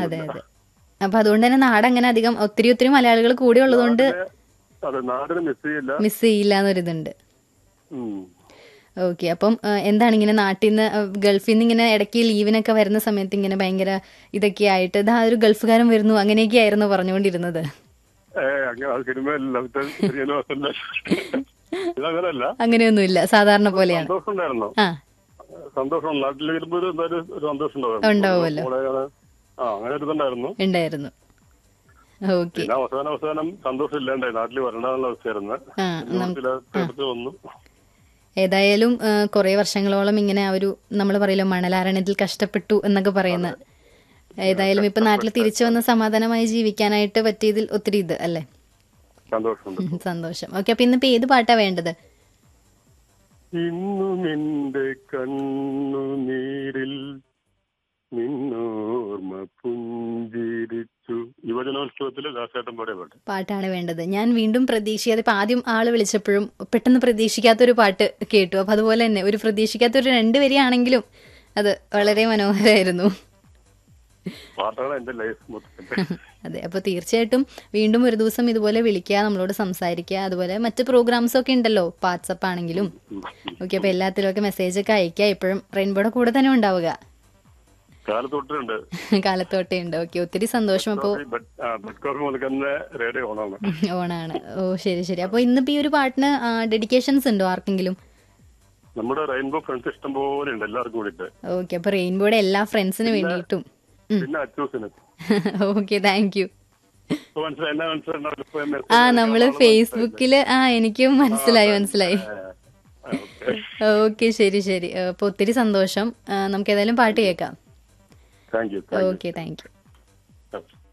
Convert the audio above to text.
അതെ അതെ അപ്പൊ അതുകൊണ്ട് തന്നെ നാട് അങ്ങനെ അധികം ഒത്തിരി ഒത്തിരി മലയാളികൾ കൂടി ഉള്ളതുകൊണ്ട് അതെ നാടിന് മിസ് ചെയ്യില്ല മിസ് ചെയ്യില്ല എന്നൊരിതുണ്ട് ഉം. ഓക്കെ അപ്പം ആ, എന്താണ് ഇങ്ങനെ നാട്ടിൽ നിന്ന് ആ, ഗൾഫിൽ നിന്ന് ഇങ്ങനെ ഇടയ്ക്ക് ലീവിനൊക്കെ വരുന്ന സമയത്ത് ഇങ്ങനെ ഭയങ്കര ഇതൊക്കെ ആയിട്ട് ഇതാ ഒരു ഗൾഫുകാരൻ വരുന്നു അങ്ങനെയൊക്കെ ആയിരുന്നു പറഞ്ഞുകൊണ്ടിരുന്നത് ഏ അങ്ങനെ ആ സിനിമയല്ല ഇത് ശ്രീനിവാസന്റെ ഇതങ്ങനല്ല അങ്ങനെയൊന്നുമില്ല സാധാരണ പോലെയാണ് സന്തോഷം ഉണ്ടായിരുന്നു ആ സന്തോഷം നാട്ടിൽ വരുമ്പോ ഒരു എന്തായാലും ഒരു സന്തോഷം ഉണ്ടാവും ഉണ്ടാവുമല്ലോ. മോളെ കാണാൻ. ആ അങ്ങനെ ഒരു ഇതുണ്ടായിരുന്നു ഉണ്ടായിരുന്നു ഓക്കെ പിന്നെ അവസാനം അവസാനം സന്തോഷം ഇല്ലാണ്ടായി നാട്ടിൽ വരണമെന്നുള്ള അവസ്ഥയായിരുന്നു ആ ചില തീർത്ത് വന്നു ഏതായാലും ആ, കുറേ വർഷങ്ങളോളം ഇങ്ങനെ ആ ഒരു നമ്മൾ പറയല്ലോ മണലാരണത്തിൽ കഷ്ടപ്പെട്ടു എന്നൊക്കെ പറയുന്ന ഏതായാലും ഇപ്പൊ നാട്ടിൽ തിരിച്ചു വന്ന് സമാധാനമായി ജീവിക്കാനായിട്ട് പറ്റിയതിൽ ഒത്തിരി ഇത് അല്ലേ സന്തോഷമുണ്ട് ഉം, സന്തോഷം ഓക്കെ അപ്പൊ ഇന്നിപ്പോ ഏത് പാട്ടാ വേണ്ടത് ഇന്നും എന്റെ കണ്ണുനീരിൽ നിന്നോർമ്മ പുഞ്ചിരിച്ചു യുവജനോത്സവത്തില് ദാസേട്ടൻ പാടിയ പാട്ട് പാട്ടാണ് വേണ്ടത് ഞാൻ വീണ്ടും പ്രതീക്ഷിക്കാതെ ഇപ്പൊ ആദ്യം ആള് വിളിച്ചപ്പോഴും പെട്ടെന്ന് പ്രതീക്ഷിക്കാത്തൊരു പാട്ട് കേട്ടു അപ്പൊ അതുപോലെ തന്നെ ഒരു പ്രതീക്ഷിക്കാത്തൊരു രണ്ട് വരിയാണെങ്കിലും അത് വളരെ മനോഹരമായിരുന്നു പാട്ടാണ് എന്റെ ലൈഫ് മൊത്തത്തിൽ അതെ അപ്പോൾ തീർച്ചയായിട്ടും വീണ്ടും ഒരു ദിവസം ഇതുപോലെ വിളിക്കുക നമ്മളോട് സംസാരിക്കുക അതുപോലെ മറ്റ് പ്രോഗ്രാംസ് ഒക്കെ ഉണ്ടല്ലോ വാട്സപ്പ് ആണെങ്കിലും ഓക്കെ അപ്പോൾ എല്ലാത്തിലും ഒക്കെ മെസ്സേജ് ഒക്കെ അയക്കുക എപ്പോഴും റെയിൻബോയുടെ കൂടെ തന്നെ ഉണ്ടാവുക കാലത്തൊട്ടുണ്ട് കാലത്തോട്ടേ ഉണ്ട് ഓക്കെ ഒത്തിരി സന്തോഷം അപ്പോൾ ബെഡ് കോഫി മുതൽക്കുന്ന റേഡിയോ ഓണാണ് ഓണാണ് ഓ ശരി ശരി അപ്പോൾ ഇന്നിപ്പോൾ ഈ ഒരു പാട്ടിന് ഡെഡിക്കേഷൻസ് ഉണ്ടോ ആർക്കെങ്കിലും നമ്മുടെ റെയിൻബോ ഫ്രണ്ട്സ് ഇഷ്ടം പോലെ ഉണ്ട് എല്ലാവർക്കും കൂടിയിട്ട് ഓക്കെ അപ്പോൾ റെയിൻബോയുടെ എല്ലാ ഫ്രണ്ട്സിന് വേണ്ടിയിട്ടും പിന്നെ അച്ചൂസിന് ഓക്കെ താങ്ക് യു ഇപ്പൊ മനസ്സിലായി എന്നാ മനസ്സിലായി ഇപ്പൊ message ആ അയക്കാൻ നമ്മള് ആള് ഫേസ്ബുക്കിൽ ആ എനിക്കും മനസ്സിലായി മനസ്സിലായി ആ, ഓക്കേ. ഓക്കെ ശരി ശരി അപ്പോൾ ഒത്തിരി സന്തോഷം ആ, നമുക്ക് ഏതായാലും പാട്ട് കേൾക്കാം thank you thank okay thank you U